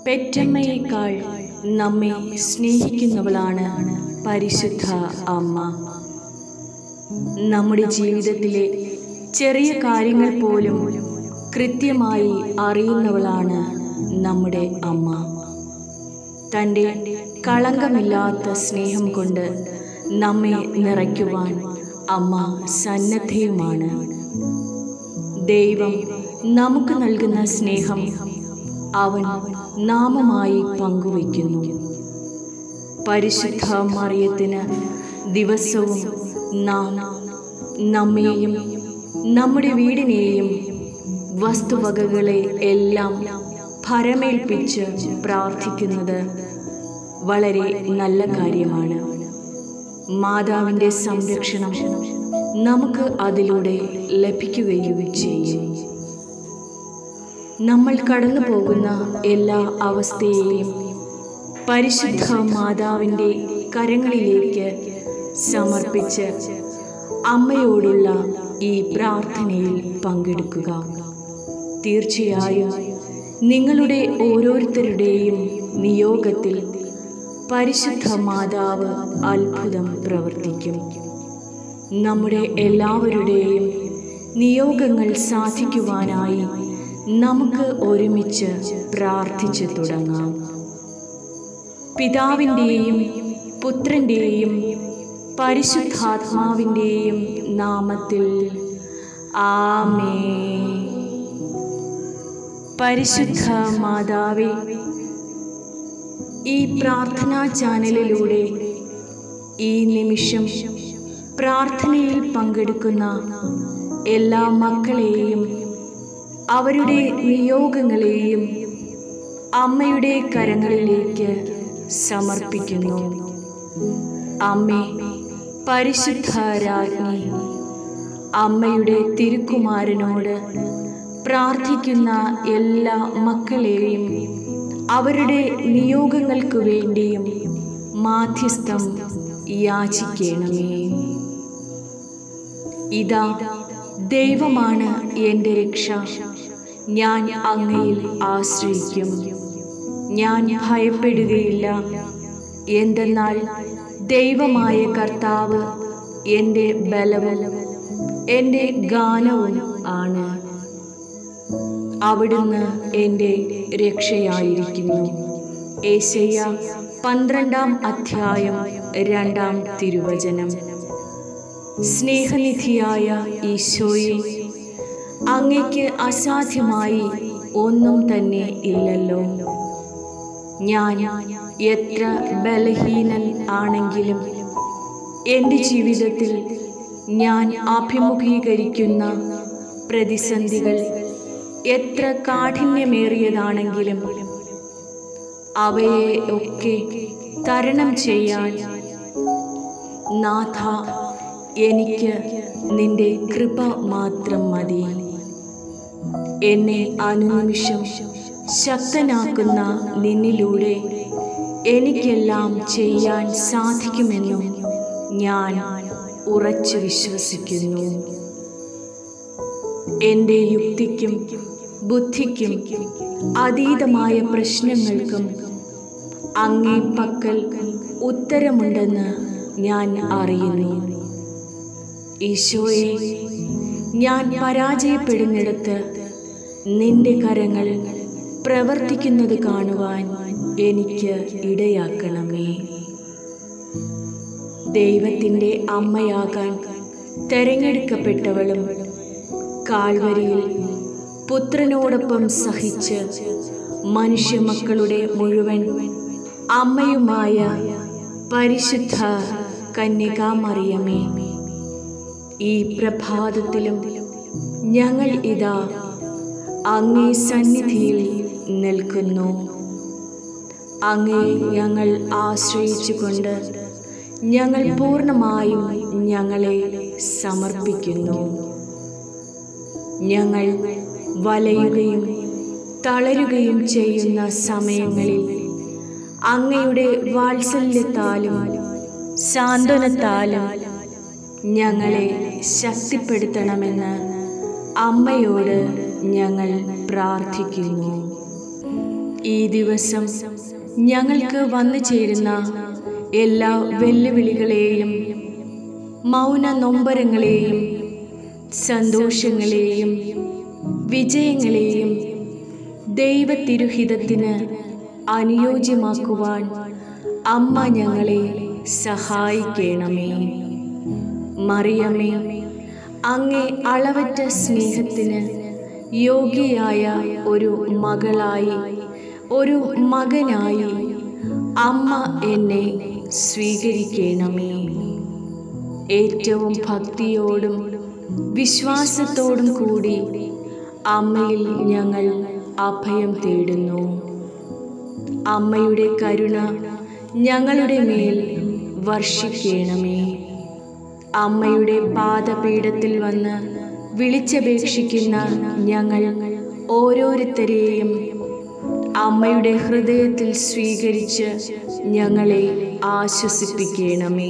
പെറ്റമ്മയേക്കാൾ നമ്മെ സ്നേഹിക്കുന്നവളാണ് പരിശുദ്ധ അമ്മ നമ്മുടെ ജീവിതത്തിലെ ചെറിയ കാര്യങ്ങൾ പോലും കൃത്യമായി അറിയുന്നവളാണ് നമ്മുടെ അമ്മ തൻ്റെ കളങ്കമില്ലാത്ത സ്നേഹം കൊണ്ട് നമ്മെ നിറയ്ക്കുവാൻ അമ്മ സന്നദ്ധയുമാണ് ദൈവം നമുക്ക് നൽകുന്ന സ്നേഹം അവൻ നാമമായി പങ്കുവയ്ക്കുന്നു പരിശുദ്ധ മറിയത്തിന് ദിവസവും നാം നമ്മെയും നമ്മുടെ വീടിനെയും വസ്തുവകകളെ എല്ലാം ഭരമേൽപ്പിച്ച് പ്രാർത്ഥിക്കുന്നത് വളരെ നല്ല കാര്യമാണ് മാതാവിൻ്റെ സംരക്ഷണം നമുക്ക് അതിലൂടെ ലഭിക്കുകയും ചെയ്യും നമ്മൾ കടന്നു പോകുന്ന എല്ലാ അവസ്ഥയെയും പരിശുദ്ധ മാതാവിൻ്റെ കരങ്ങളിലേക്ക് സമർപ്പിച്ച് അമ്മയോടുള്ള ഈ പ്രാർത്ഥനയിൽ പങ്കെടുക്കുക തീർച്ചയായും നിങ്ങളുടെ ഓരോരുത്തരുടെയും നിയോഗത്തിൽ പരിശുദ്ധ മാതാവ് അത്ഭുതം പ്രവർത്തിക്കും നമ്മുടെ എല്ലാവരുടെയും നിയോഗങ്ങൾ സാധിക്കുവാനായി നമുക്ക് ഒരുമിച്ച് പ്രാർത്ഥിച്ചു തുടങ്ങാം പിതാവിൻ്റെയും പുത്രൻ്റെയും പരിശുദ്ധാത്മാവിൻ്റെയും നാമത്തിൽ ആമേ പരിശുദ്ധ മാതാവേ ഈ പ്രാർത്ഥനാ ചാനലിലൂടെ ഈ നിമിഷം പ്രാർത്ഥനയിൽ പങ്കെടുക്കുന്ന എല്ലാ മക്കളെയും അവരുടെ നിയോഗങ്ങളെയും അമ്മയുടെ കരങ്ങളിലേക്ക് സമർപ്പിക്കുന്നു അമ്മേ പരിശുദ്ധ രാജ്ഞി അമ്മയുടെ തിരുക്കുമാരനോട് പ്രാർത്ഥിക്കുന്ന എല്ലാ മക്കളെയും അവരുടെ നിയോഗങ്ങൾക്ക് വേണ്ടിയും മാധ്യസ്ഥം യാചിക്കണമേ ഇതാ ദൈവമാണ് എൻ്റെ രക്ഷ ഞാൻ അങ്ങയിൽ ആശ്രയിക്കും ഞാൻ ഭയപ്പെടുകയില്ല എന്തെന്നാൽ ദൈവമായ കർത്താവ് എൻ്റെ ബലവും എൻ്റെ ഗാനവും ആണ് അവിടുന്ന് എൻ്റെ രക്ഷയായിരിക്കുന്നു ഏശയ്യ പന്ത്രണ്ടാം അധ്യായം രണ്ടാം തിരുവചനം സ്നേഹനിധിയായ ഈശോയെ അങ്ങയ്ക്ക് അസാധ്യമായി ഒന്നും തന്നെ ഇല്ലല്ലോ ഞാൻ എത്ര ബലഹീനൻ ആണെങ്കിലും എൻ്റെ ജീവിതത്തിൽ ഞാൻ അഭിമുഖീകരിക്കുന്ന പ്രതിസന്ധികൾ എത്ര കാഠിന്യമേറിയതാണെങ്കിലും അവയെ ഒക്കെ തരണം ചെയ്യാൻ നാഥ എനിക്ക് നിന്റെ കൃപ മാത്രം മതി എന്നെ അനുനിമിഷം ശക്തനാക്കുന്ന നിന്നിലൂടെ എനിക്കെല്ലാം ചെയ്യാൻ സാധിക്കുമെന്നും ഞാൻ ഉറച്ചു വിശ്വസിക്കുന്നു എൻ്റെ യുക്തിക്കും ബുദ്ധിക്കും അതീതമായ പ്രശ്നങ്ങൾക്കും അങ്ങേ പക്കൽ ഉത്തരമുണ്ടെന്ന് ഞാൻ അറിയുന്നു ഈശോയെ ഞാൻ പരാജയപ്പെടുന്നിടത്ത് നിന്റെ കരങ്ങൾ പ്രവർത്തിക്കുന്നത് കാണുവാൻ എനിക്ക് ഇടയാക്കണമേ ദൈവത്തിൻ്റെ അമ്മയാകാൻ തെരഞ്ഞെടുക്കപ്പെട്ടവളും കാൽവരിയിൽ പുത്രനോടൊപ്പം സഹിച്ച് മനുഷ്യമക്കളുടെ മുഴുവൻ അമ്മയുമായ പരിശുദ്ധ കന്യകാമറിയമേ ഈ പ്രഭാതത്തിലും ഞങ്ങൾ ഇതാ അങ്ങേ സന്നിധിയിൽ നിൽക്കുന്നു അങ്ങേ ഞങ്ങൾ ആശ്രയിച്ചുകൊണ്ട് ഞങ്ങൾ പൂർണ്ണമായും ഞങ്ങളെ സമർപ്പിക്കുന്നു ഞങ്ങൾ വലയുകയും തളരുകയും ചെയ്യുന്ന സമയങ്ങളിൽ അങ്ങയുടെ വാത്സല്യത്താലും സാന്ത്വനത്താലും ഞങ്ങളെ ശക്തിപ്പെടുത്തണമെന്ന് അമ്മയോട് ഞങ്ങൾ പ്രാർത്ഥിക്കുന്നു ഈ ദിവസം ഞങ്ങൾക്ക് വന്നു ചേരുന്ന എല്ലാ വെല്ലുവിളികളെയും മൗന നൊമ്പരങ്ങളെയും സന്തോഷങ്ങളെയും വിജയങ്ങളെയും ദൈവത്തിരുഹിതത്തിന് അനുയോജ്യമാക്കുവാൻ അമ്മ ഞങ്ങളെ സഹായിക്കണമേ മറിയമേ അങ്ങേ അളവറ്റ സ്നേഹത്തിന് യോഗ്യയായ ഒരു മകളായി ഒരു മകനായി അമ്മ എന്നെ സ്വീകരിക്കണമേ ഏറ്റവും ഭക്തിയോടും വിശ്വാസത്തോടും കൂടി അമ്മയിൽ ഞങ്ങൾ അഭയം തേടുന്നു അമ്മയുടെ കരുണ ഞങ്ങളുടെ മേൽ വർഷിക്കണമേ അമ്മയുടെ പാദപീഠത്തിൽ വന്ന് വിളിച്ചപേക്ഷിക്കുന്ന ഞങ്ങൾ ഓരോരുത്തരെയും അമ്മയുടെ ഹൃദയത്തിൽ സ്വീകരിച്ച് ഞങ്ങളെ ആശ്വസിപ്പിക്കണമേ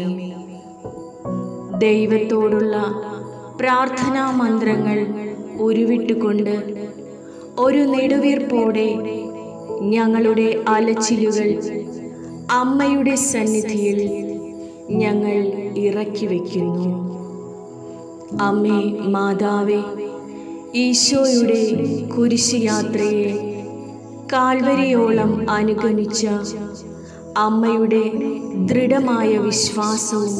ദൈവത്തോടുള്ള പ്രാർത്ഥനാ മന്ത്രങ്ങൾ ഉരുവിട്ടുകൊണ്ട് ഒരു നെടുവീർപ്പോടെ ഞങ്ങളുടെ അലച്ചിലുകൾ അമ്മയുടെ സന്നിധിയിൽ ഞങ്ങൾ ഇറക്കി വയ്ക്കുന്നു അമ്മേ മാതാവേ ഈശോയുടെ കുരിശ് യാത്രയെ കാൽവരിയോളം അനുഗമിച്ച അമ്മയുടെ ദൃഢമായ വിശ്വാസവും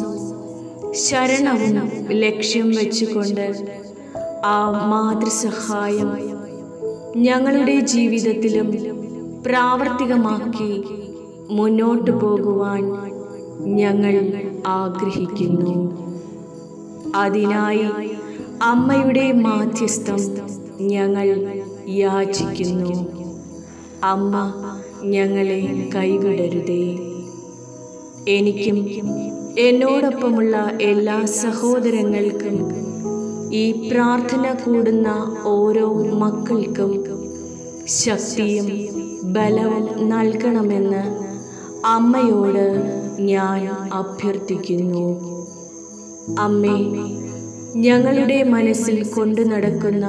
ശരണവും ലക്ഷ്യം വെച്ചുകൊണ്ട് ആ മാതൃസഹായം ഞങ്ങളുടെ ജീവിതത്തിലും പ്രാവർത്തികമാക്കി മുന്നോട്ടു പോകുവാൻ ഞങ്ങൾ ആഗ്രഹിക്കുന്നു അതിനായി അമ്മയുടെ മാധ്യസ്ഥം ഞങ്ങൾ യാചിക്കുന്നു അമ്മ ഞങ്ങളെ കൈവിടരുതേ എനിക്കും എന്നോടൊപ്പമുള്ള എല്ലാ സഹോദരങ്ങൾക്കും ഈ പ്രാർത്ഥന കൂടുന്ന ഓരോ മക്കൾക്കും ശക്തിയും ബലവും നൽകണമെന്ന് അമ്മയോട് ഞാൻ അഭ്യർത്ഥിക്കുന്നു അമ്മേ ഞങ്ങളുടെ മനസ്സിൽ കൊണ്ടു നടക്കുന്ന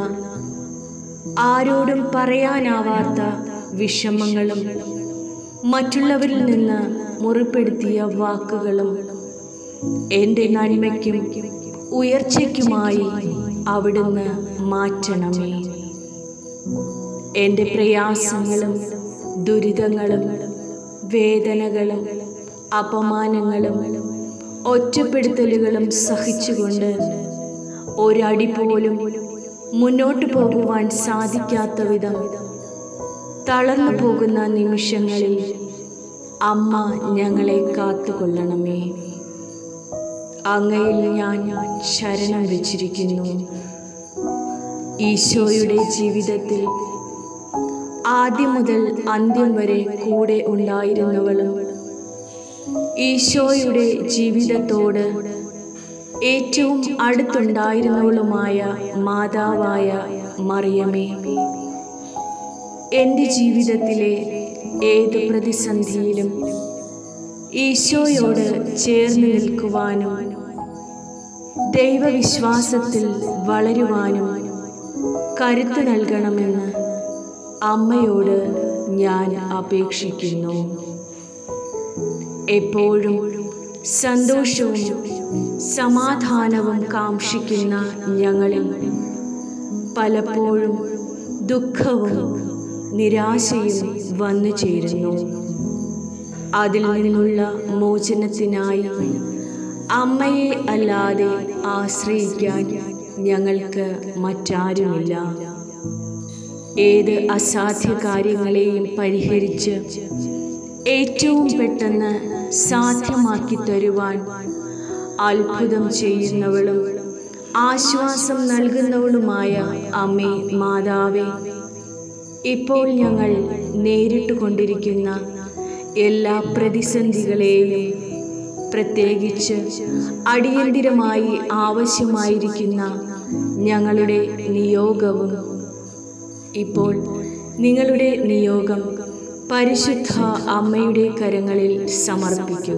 ആരോടും പറയാനാവാത്ത വിഷമങ്ങളും മറ്റുള്ളവരിൽ നിന്ന് മുറിപ്പെടുത്തിയ വാക്കുകളും എൻ്റെ നന്മയ്ക്കും ഉയർച്ചയ്ക്കുമായി അവിടുന്ന് മാറ്റണമേ എൻ്റെ പ്രയാസങ്ങളും ദുരിതങ്ങളും വേദനകളും അപമാനങ്ങളും ഒറ്റപ്പെടുത്തലുകളും സഹിച്ചുകൊണ്ട് ഒരടി പോലും മുന്നോട്ട് പോകുവാൻ സാധിക്കാത്ത വിധം തളർന്നു പോകുന്ന നിമിഷങ്ങളിൽ അമ്മ ഞങ്ങളെ കാത്തുകൊള്ളണമേ അങ്ങയിൽ ഞാൻ ശരണം വെച്ചിരിക്കുന്നു ഈശോയുടെ ജീവിതത്തിൽ ആദ്യം മുതൽ അന്ത്യം വരെ കൂടെ ഉണ്ടായിരുന്നവളും ഈശോയുടെ ജീവിതത്തോട് ഏറ്റവും അടുത്തുണ്ടായിരുന്നവളുമായ മാതാവായ മറിയമേ എൻ്റെ ജീവിതത്തിലെ ഏത് പ്രതിസന്ധിയിലും ഈശോയോട് ചേർന്ന് നിൽക്കുവാനും ദൈവവിശ്വാസത്തിൽ വളരുവാനും കരുത്ത് നൽകണമെന്ന് അമ്മയോട് ഞാൻ അപേക്ഷിക്കുന്നു എപ്പോഴും സന്തോഷവും സമാധാനവും കാക്ഷിക്കുന്ന ഞങ്ങളിൽ പലപ്പോഴും ദുഃഖവും നിരാശയും വന്നു ചേരുന്നു അതിൽ നിന്നുള്ള മോചനത്തിനായി അമ്മയെ അല്ലാതെ ആശ്രയിക്കാൻ ഞങ്ങൾക്ക് മറ്റാരുമില്ല ഏത് അസാധ്യ കാര്യങ്ങളെയും പരിഹരിച്ച് ഏറ്റവും പെട്ടെന്ന് സാധ്യമാക്കി തരുവാൻ അത്ഭുതം ചെയ്യുന്നവളും ആശ്വാസം നൽകുന്നവളുമായ അമ്മേ മാതാവേ ഇപ്പോൾ ഞങ്ങൾ നേരിട്ട് കൊണ്ടിരിക്കുന്ന എല്ലാ പ്രതിസന്ധികളെയും പ്രത്യേകിച്ച് അടിയന്തിരമായി ആവശ്യമായിരിക്കുന്ന ഞങ്ങളുടെ നിയോഗവും ഇപ്പോൾ നിങ്ങളുടെ നിയോഗം പരിശുദ്ധ അമ്മയുടെ കരങ്ങളിൽ സമർപ്പിക്കുക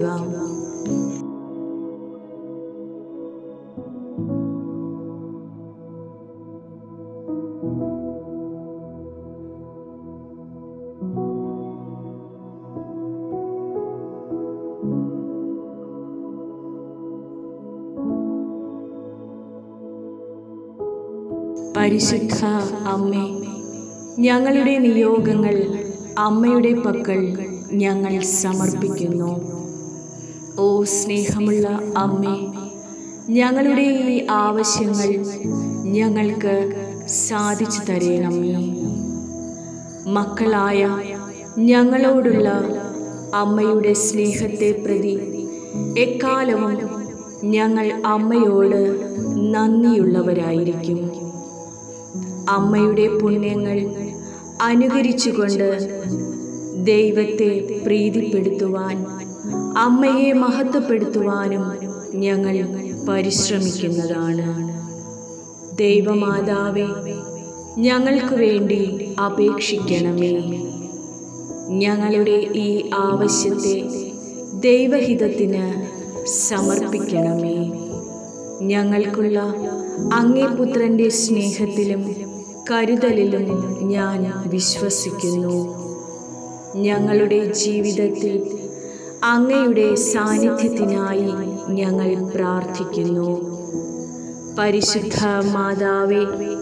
പരിശുദ്ധ അമ്മേ ഞങ്ങളുടെ നിയോഗങ്ങൾ അമ്മയുടെ പക്കൽ ഞങ്ങൾ സമർപ്പിക്കുന്നു ഓ സ്നേഹമുള്ള അമ്മേ ഞങ്ങളുടെ ഈ ആവശ്യങ്ങൾ ഞങ്ങൾക്ക് സാധിച്ചു തരണമേ മക്കളായ ഞങ്ങളോടുള്ള അമ്മയുടെ സ്നേഹത്തെ പ്രതി എക്കാലവും ഞങ്ങൾ അമ്മയോട് നന്ദിയുള്ളവരായിരിക്കും അമ്മയുടെ പുണ്യങ്ങൾ അനുകരിച്ചുകൊണ്ട് ദൈവത്തെ പ്രീതിപ്പെടുത്തുവാൻ അമ്മയെ മഹത്വപ്പെടുത്തുവാനും ഞങ്ങൾ പരിശ്രമിക്കുന്നതാണ് ദൈവമാതാവെ ഞങ്ങൾക്ക് വേണ്ടി അപേക്ഷിക്കണമേ ഞങ്ങളുടെ ഈ ആവശ്യത്തെ ദൈവഹിതത്തിന് സമർപ്പിക്കണമേ ഞങ്ങൾക്കുള്ള അങ്ങേ പുത്രൻ്റെ സ്നേഹത്തിലും കരുതലിലും ഞാൻ വിശ്വസിക്കുന്നു ഞങ്ങളുടെ ജീവിതത്തിൽ അങ്ങയുടെ സാന്നിധ്യത്തിനായി ഞങ്ങൾ പ്രാർത്ഥിക്കുന്നു പരിശുദ്ധ മാതാവേ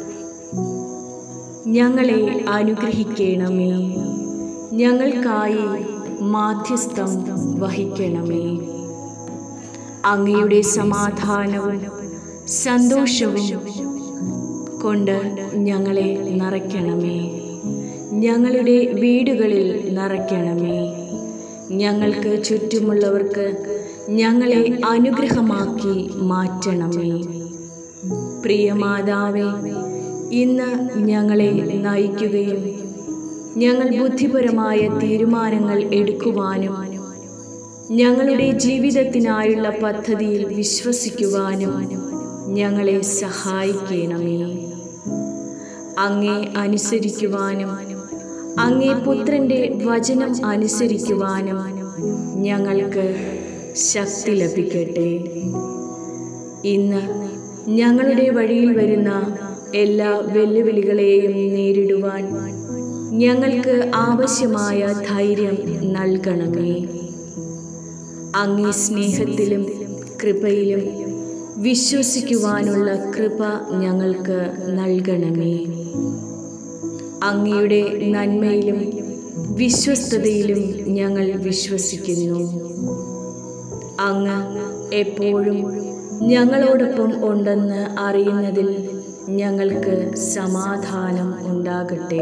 ഞങ്ങളെ അനുഗ്രഹിക്കണമേ ഞങ്ങൾക്കായി മാധ്യസ്ഥം വഹിക്കണമേ അങ്ങയുടെ സമാധാനവും സന്തോഷവും കൊണ്ട് ഞങ്ങളെ നിറയ്ക്കണമേ ഞങ്ങളുടെ വീടുകളിൽ നിറയ്ക്കണമേ ഞങ്ങൾക്ക് ചുറ്റുമുള്ളവർക്ക് ഞങ്ങളെ അനുഗ്രഹമാക്കി മാറ്റണമേ പ്രിയമാതാവേ ഇന്ന് ഞങ്ങളെ നയിക്കുകയും ഞങ്ങൾ ബുദ്ധിപരമായ തീരുമാനങ്ങൾ എടുക്കുവാനും ഞങ്ങളുടെ ജീവിതത്തിനായുള്ള പദ്ധതിയിൽ വിശ്വസിക്കുവാനും ഞങ്ങളെ സഹായിക്കണമേ അങ്ങേ അനുസരിക്കുവാനും അങ്ങേ പുത്രൻ്റെ വചനം അനുസരിക്കുവാനും ഞങ്ങൾക്ക് ശക്തി ലഭിക്കട്ടെ ഇന്ന് ഞങ്ങളുടെ വഴിയിൽ വരുന്ന എല്ലാ വെല്ലുവിളികളെയും നേരിടുവാൻ ഞങ്ങൾക്ക് ആവശ്യമായ ധൈര്യം നൽകണമേ അങ്ങേ സ്നേഹത്തിലും കൃപയിലും വിശ്വസിക്കുവാനുള്ള കൃപ ഞങ്ങൾക്ക് നൽകണമേ അങ്ങയുടെ നന്മയിലും വിശ്വസ്തതയിലും ഞങ്ങൾ വിശ്വസിക്കുന്നു അങ്ങ് എപ്പോഴും ഞങ്ങളോടൊപ്പം ഉണ്ടെന്ന് അറിയുന്നതിൽ ഞങ്ങൾക്ക് സമാധാനം ഉണ്ടാകട്ടെ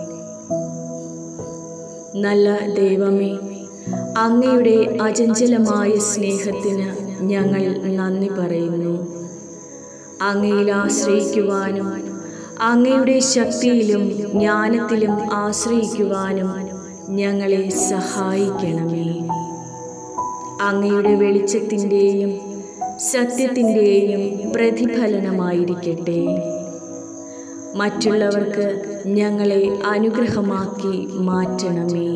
നല്ല ദൈവമേ അങ്ങയുടെ അചഞ്ചലമായ സ്നേഹത്തിന് ഞങ്ങൾ നന്ദി പറയുന്നു അങ്ങയിൽ ആശ്രയിക്കുവാനും അങ്ങയുടെ ശക്തിയിലും ജ്ഞാനത്തിലും ആശ്രയിക്കുവാനും ഞങ്ങളെ സഹായിക്കണമേ അങ്ങയുടെ വെളിച്ചത്തിൻ്റെയും സത്യത്തിൻ്റെയും പ്രതിഫലനമായിരിക്കട്ടെ മറ്റുള്ളവർക്ക് ഞങ്ങളെ അനുഗ്രഹമാക്കി മാറ്റണമേ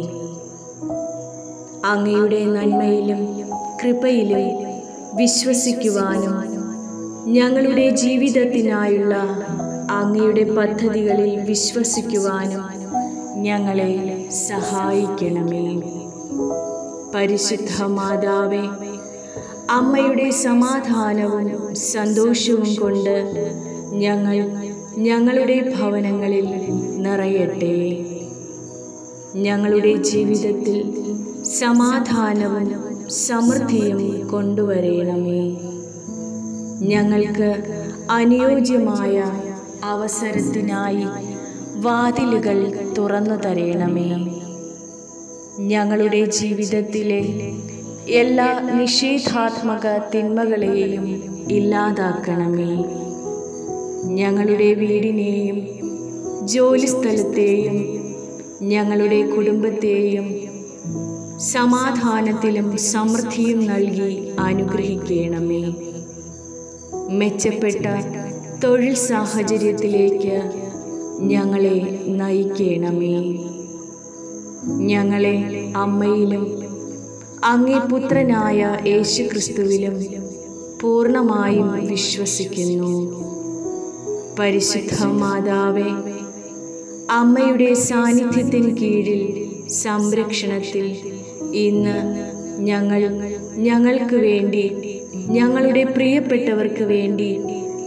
അങ്ങയുടെ നന്മയിലും കൃപയിലും വിശ്വസിക്കുവാനും ഞങ്ങളുടെ ജീവിതത്തിനായുള്ള അങ്ങയുടെ പദ്ധതികളിൽ വിശ്വസിക്കുവാനും ഞങ്ങളെ സഹായിക്കണമേ പരിശുദ്ധ മാതാവേ അമ്മയുടെ സമാധാനവും സന്തോഷവും കൊണ്ട് ഞങ്ങൾ ഞങ്ങളുടെ ഭവനങ്ങളിൽ നിറയട്ടെ ഞങ്ങളുടെ ജീവിതത്തിൽ സമാധാനവും സമൃദ്ധിയും കൊണ്ടുവരേണമേ ഞങ്ങൾക്ക് അനുയോജ്യമായ അവസരത്തിനായി വാതിലുകൾ തുറന്നു തരേണമേ ഞങ്ങളുടെ ജീവിതത്തിലെ എല്ലാ നിഷേധാത്മക തിന്മകളെയും ഇല്ലാതാക്കണമേ ഞങ്ങളുടെ വീടിനെയും ജോലിസ്ഥലത്തെയും ഞങ്ങളുടെ കുടുംബത്തെയും സമാധാനത്തിലും സമൃദ്ധിയും നൽകി അനുഗ്രഹിക്കണമേ മെച്ചപ്പെട്ട തൊഴിൽ സാഹചര്യത്തിലേക്ക് ഞങ്ങളെ നയിക്കണമേ ഞങ്ങളെ അമ്മയിലും അങ്ങേ പുത്രനായ യേശു ക്രിസ്തുവിലും പൂർണ്ണമായും വിശ്വസിക്കുന്നു പരിശുദ്ധ മാതാവേ അമ്മയുടെ സാന്നിധ്യത്തിന് കീഴിൽ സംരക്ഷണത്തിൽ ഇന്ന് ഞങ്ങൾ ഞങ്ങൾക്ക് വേണ്ടി ഞങ്ങളുടെ പ്രിയപ്പെട്ടവർക്ക് വേണ്ടി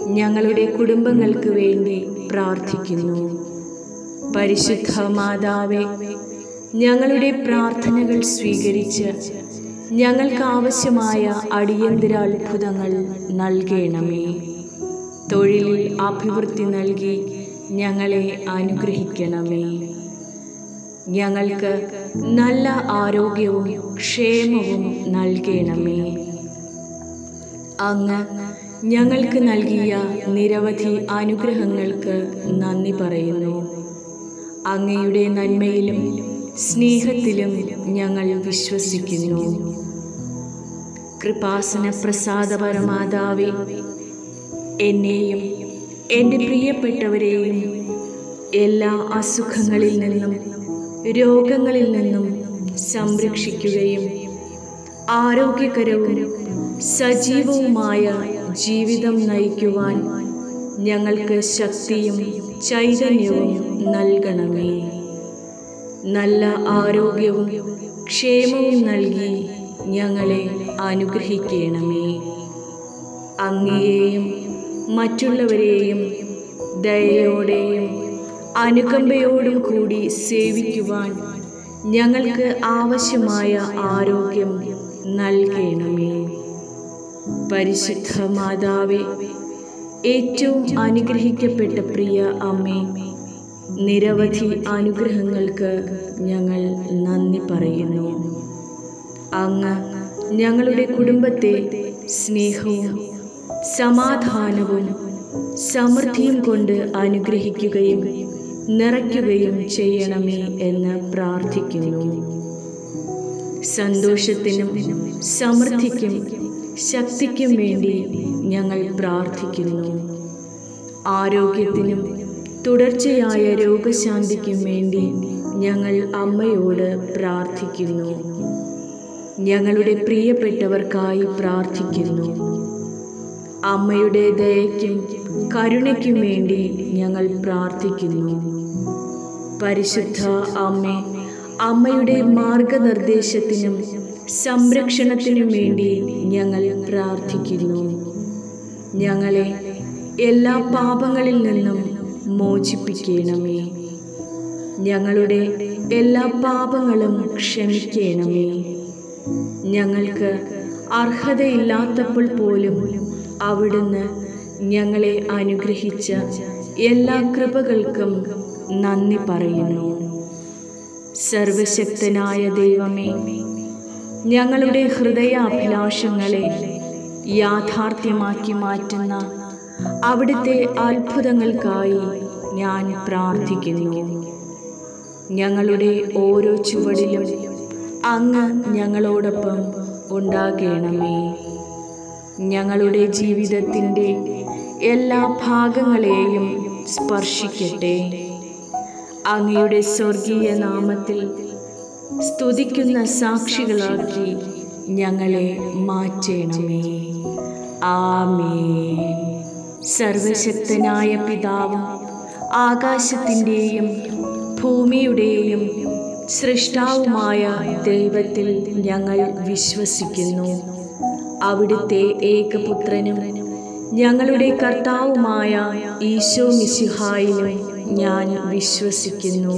ഞങ്ങളുടെ കുടുംബങ്ങൾക്ക് വേണ്ടി പ്രാർത്ഥിക്കുന്നു പരിശുദ്ധ മാതാവെ ഞങ്ങളുടെ പ്രാർത്ഥനകൾ സ്വീകരിച്ച് ഞങ്ങൾക്ക് ആവശ്യമായ അടിയന്തര അത്ഭുതങ്ങൾ നൽകണമേ തൊഴിലിൽ അഭിവൃദ്ധി നൽകി ഞങ്ങളെ അനുഗ്രഹിക്കണമേ ഞങ്ങൾക്ക് നല്ല ആരോഗ്യവും ക്ഷേമവും നൽകണമേ അങ്ങ് ഞങ്ങൾക്ക് നൽകിയ നിരവധി അനുഗ്രഹങ്ങൾക്ക് നന്ദി പറയുന്നു അങ്ങയുടെ നന്മയിലും സ്നേഹത്തിലും ഞങ്ങൾ വിശ്വസിക്കുന്നു കൃപാസന പ്രസാദപരമാതാവേ എന്നെയും എൻ്റെ പ്രിയപ്പെട്ടവരെയും എല്ലാ അസുഖങ്ങളിൽ നിന്നും രോഗങ്ങളിൽ നിന്നും സംരക്ഷിക്കുകയും ആരോഗ്യകരവും സജീവവുമായ ജീവിതം നയിക്കുവാൻ ഞങ്ങൾക്ക് ശക്തിയും ചൈതന്യവും നൽകണമേ നല്ല ആരോഗ്യവും ക്ഷേമവും നൽകി ഞങ്ങളെ അനുഗ്രഹിക്കണമേ അങ്ങയെയും മറ്റുള്ളവരെയും ദയയോടെയും അനുകമ്പയോടും കൂടി സേവിക്കുവാൻ ഞങ്ങൾക്ക് ആവശ്യമായ ആരോഗ്യം നൽകണമേ പരിശുദ്ധ മാതാവേ ഏറ്റവും അനുഗ്രഹിക്കപ്പെട്ട പ്രിയ അമ്മേ നിരവധി അനുഗ്രഹങ്ങൾക്ക് ഞങ്ങൾ നന്ദി പറയുന്നു അങ്ങ് ഞങ്ങളുടെ കുടുംബത്തെ സ്നേഹവും സമാധാനവും സമൃദ്ധിയും കൊണ്ട് അനുഗ്രഹിക്കുകയും നിറയ്ക്കുകയും ചെയ്യണമേ എന്ന് പ്രാർത്ഥിക്കുന്നു സന്തോഷത്തിനും സമൃദ്ധിക്കും ശക്തിക്കും വേണ്ടി ഞങ്ങൾ പ്രാർത്ഥിക്കുന്നു ആരോഗ്യത്തിനും തുടർച്ചയായ രോഗശാന്തിക്കും വേണ്ടി ഞങ്ങൾ അമ്മയോട് പ്രാർത്ഥിക്കുന്നു ഞങ്ങളുടെ പ്രിയപ്പെട്ടവർക്കായി പ്രാർത്ഥിക്കുന്നു അമ്മയുടെ ദയയ്ക്കും കരുണയ്ക്കും വേണ്ടി ഞങ്ങൾ പ്രാർത്ഥിക്കുന്നു പരിശുദ്ധ അമ്മേ അമ്മയുടെ മാർഗനിർദ്ദേശത്തിനും സംരക്ഷണത്തിനും വേണ്ടി ഞങ്ങൾ പ്രാർത്ഥിക്കുന്നു ഞങ്ങളെ എല്ലാ പാപങ്ങളിൽ നിന്നും മോചിപ്പിക്കണമേ ഞങ്ങളുടെ എല്ലാ പാപങ്ങളും ക്ഷമിക്കണമേ ഞങ്ങൾക്ക് അർഹതയില്ലാത്തപ്പോൾ പോലും അവിടുന്ന് ഞങ്ങളെ അനുഗ്രഹിച്ച എല്ലാ കൃപകൾക്കും നന്ദി പറയുന്നു സർവശക്തനായ ദൈവമേ ഞങ്ങളുടെ ഹൃദയാഭിലാഷങ്ങളെ യാഥാർത്ഥ്യമാക്കി മാറ്റുന്ന അവിടുത്തെ അത്ഭുതങ്ങൾക്കായി ഞാൻ പ്രാർത്ഥിക്കുന്നു ഞങ്ങളുടെ ഓരോ ചുവടിലും അങ്ങ് ഞങ്ങളോടൊപ്പം ഉണ്ടാകണമേ ഞങ്ങളുടെ ജീവിതത്തിൻ്റെ എല്ലാ ഭാഗങ്ങളെയും സ്പർശിക്കട്ടെ അങ്ങയുടെ സ്വർഗീയ നാമത്തിൽ സ്തുതിക്കുന്ന സാക്ഷികളാക്കി ഞങ്ങളെ മാറ്റണമേ ആമേ സർവശക്തനായ പിതാവും ആകാശത്തിൻ്റെയും ഭൂമിയുടെയും സൃഷ്ടാവുമായ ദൈവത്തിൽ ഞങ്ങൾ വിശ്വസിക്കുന്നു അവിടുത്തെ ഏകപുത്രനും ഞങ്ങളുടെ കർത്താവുമായ ഈശോ മിശിഹായിലും ഞാൻ വിശ്വസിക്കുന്നു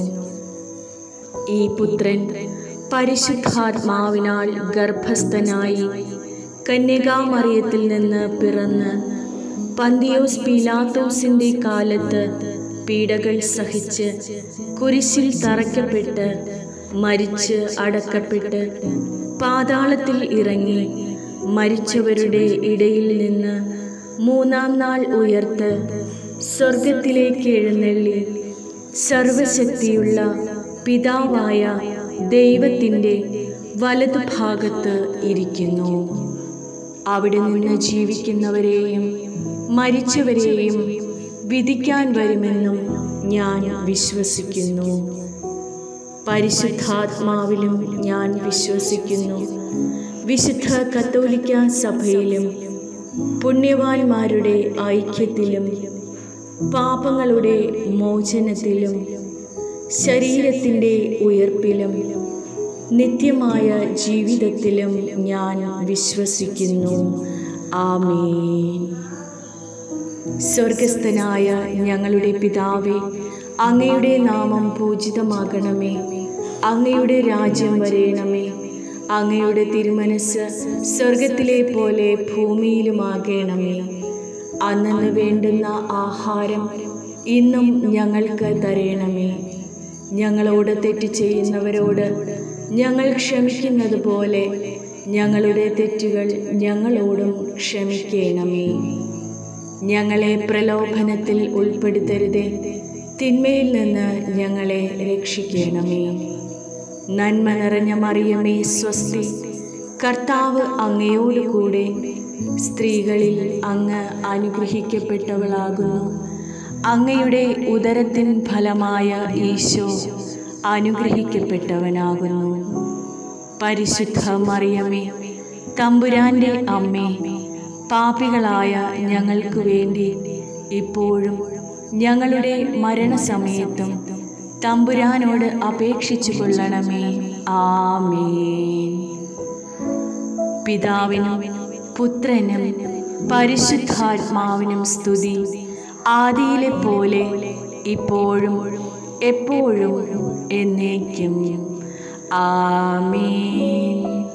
ഈ പുത്രൻ പരിശുദ്ധാത്മാവിനാൽ ഗർഭസ്ഥനായി കന്യകാമറിയത്തിൽ നിന്ന് പിറന്ന് പന്തിയോസ് പീലാത്തോസിന്റെ കാലത്ത് പീഡകൾ സഹിച്ച് കുരിശിൽ തറയ്ക്കപ്പെട്ട് മരിച്ച് അടക്കപ്പെട്ട് പാതാളത്തിൽ ഇറങ്ങി മരിച്ചവരുടെ ഇടയിൽ നിന്ന് മൂന്നാം നാൾ ഉയർത്ത് സ്വർഗത്തിലേക്ക് എഴുന്നള്ളി സർവശക്തിയുള്ള പിതാവായ ദൈവത്തിൻ്റെ വലതുഭാഗത്ത് ഇരിക്കുന്നു അവിടെ നിന്ന് ജീവിക്കുന്നവരെയും മരിച്ചവരെയും വിധിക്കാൻ വരുമെന്നും ഞാൻ വിശ്വസിക്കുന്നു പരിശുദ്ധാത്മാവിലും ഞാൻ വിശ്വസിക്കുന്നു വിശുദ്ധ കത്തോലിക്ക സഭയിലും പുണ്യവാന്മാരുടെ ഐക്യത്തിലും പാപങ്ങളുടെ മോചനത്തിലും ശരീരത്തിൻ്റെ ഉയർപ്പിലും നിത്യമായ ജീവിതത്തിലും ഞാൻ വിശ്വസിക്കുന്നു ആമേൻ സ്വർഗസ്ഥനായ ഞങ്ങളുടെ പിതാവേ അങ്ങയുടെ നാമം പൂജിതമാകണമേ അങ്ങയുടെ രാജ്യം വരയണമേ അങ്ങയുടെ തിരുമനസ് സ്വർഗത്തിലെ പോലെ ഭൂമിയിലുമാകണമേ അന്നു വേണ്ടുന്ന ആഹാരം ഇന്നും ഞങ്ങൾക്ക് തരയണമേ ഞങ്ങളോട് തെറ്റ് ചെയ്യുന്നവരോട് ഞങ്ങൾ ക്ഷമിക്കുന്നത് പോലെ ഞങ്ങളുടെ തെറ്റുകൾ ഞങ്ങളോടും ക്ഷമിക്കണമേ ഞങ്ങളെ പ്രലോഭനത്തിൽ ഉൾപ്പെടുത്തരുതേ തിന്മയിൽ നിന്ന് ഞങ്ങളെ രക്ഷിക്കണമേ നന്മ നിറഞ്ഞ മറിയമേ സ്വസ്തി കർത്താവ് അങ്ങയോട് കൂടെ സ്ത്രീകളിൽ അങ്ങ് അനുഗ്രഹിക്കപ്പെട്ടവളാകുന്നു അങ്ങയുടെ ഉദരത്തിൻ ഫലമായ ഈശോ അനുഗ്രഹിക്കപ്പെട്ടവനാകുന്നു പരിശുദ്ധ മറിയമേ തമ്പുരാൻ്റെ അമ്മേ പാപികളായ ഞങ്ങൾക്ക് വേണ്ടി ഇപ്പോഴും ഞങ്ങളുടെ മരണസമയത്തും തമ്പുരാനോട് അപേക്ഷിച്ചു കൊള്ളണമേ ആമേൻ പിതാവിനും പുത്രനും പരിശുദ്ധാത്മാവിനും സ്തുതി ആദിയിലെ പോലെ ഇപ്പോഴും എപ്പോഴും എന്നേക്കും ആമേൻ